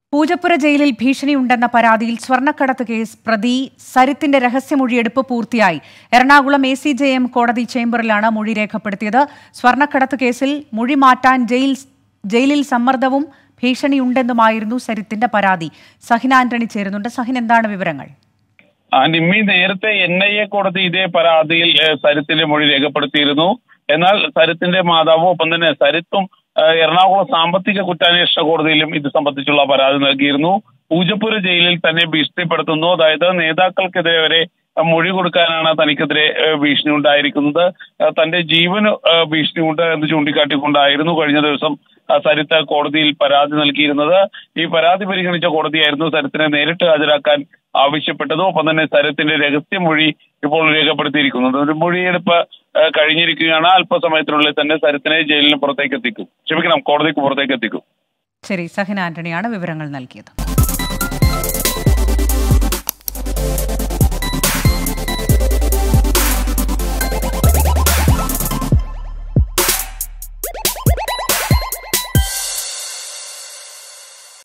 പൂജപ്പുര ജയിലിൽ ഭീഷണിയുണ്ടെന്ന പരാതിയിൽ സ്വർണ്ണക്കടത്ത് കേസ് പ്രതി സരിത്തിന്റെ രഹസ്യമൊഴിയെടുപ്പ് പൂർത്തിയായി Ernakulam A C J M കോടതി ചേംബറിലാണ് മൊഴി രേഖപ്പെടുത്തിയത് സ്വർണ്ണക്കടത്ത് കേസിൽ മൊഴി മാറ്റാൻ ജയിൽ ജയിലിൽ സമ്മർദ്ദവും ഭീഷണിയുണ്ടെന്നുമായിരുന്നു സരിത്തിന്റെ പരാതി സഹിൻ ആന്റണി ചേരുന്നുണ്ട് സഹിൻ എന്താണ് വിവരങ്ങൾ ആ, നിമ്മി നേരത്തെ എൻ ഐ എ കോടതി ഇതേ പരാതിയിൽ ഏഹ്, സരിത്തിന്റെ മൊഴി രേഖപ്പെടുത്തിയിരുന്നു എന്നാൽ സരിത്തിന്റെ മാതാവും ഒപ്പം തന്നെ സരിത്തും ഏഹ്, എറണാകുളം സാമ്പത്തിക കുറ്റാന്വേഷണ കോടതിയിലും ഇത് സംബന്ധിച്ചുള്ള പരാതി നൽകിയിരുന്നു പൂജപ്പുര ജയിലിൽ തന്നെ ഭീഷണിപ്പെടുത്തുന്നു അതായത് നേതാക്കൾക്കെതിരെ വരെ ഏഹ്, മൊഴി കൊടുക്കാനാണ് തനിക്കെതിരെ ഏഹ്, ഭീഷണി ഉണ്ടായിരിക്കുന്നത് ഏഹ്, തന്റെ ജീവന് ഏഹ്, ഭീഷണിയുണ്ട് എന്ന് ചൂണ്ടിക്കാട്ടിക്കൊണ്ടായിരുന്നു കഴിഞ്ഞ ദിവസം ആ, സരിത്ത് കോടതിയിൽ പരാതി നൽകിയിരുന്നത് ഈ പരാതി പരിഗണിച്ച കോടതിയായിരുന്നു സരിത്തിനെ നേരിട്ട് ഹാജരാക്കാൻ ആവശ്യപ്പെട്ടത് ഒപ്പം തന്നെ സരത്തിന്റെ രഹസ്യമൊഴി ഇപ്പോൾ രേഖപ്പെടുത്തിയിരിക്കുന്നത് ഒരു മൊഴിയെടുപ്പ് ഏഹ്, കഴിഞ്ഞിരിക്കുകയാണ് അല്പസമയത്തിനുള്ളിൽ തന്നെ സരത്തിനെ ജയിലിന് പുറത്തേക്ക് എത്തിക്കും ക്ഷമിക്കണം കോടതിക്ക് പുറത്തേക്ക് എത്തിക്കും ശരി സഹിൻ ആന്റണിയാണ് വിവരങ്ങൾ നൽകിയത്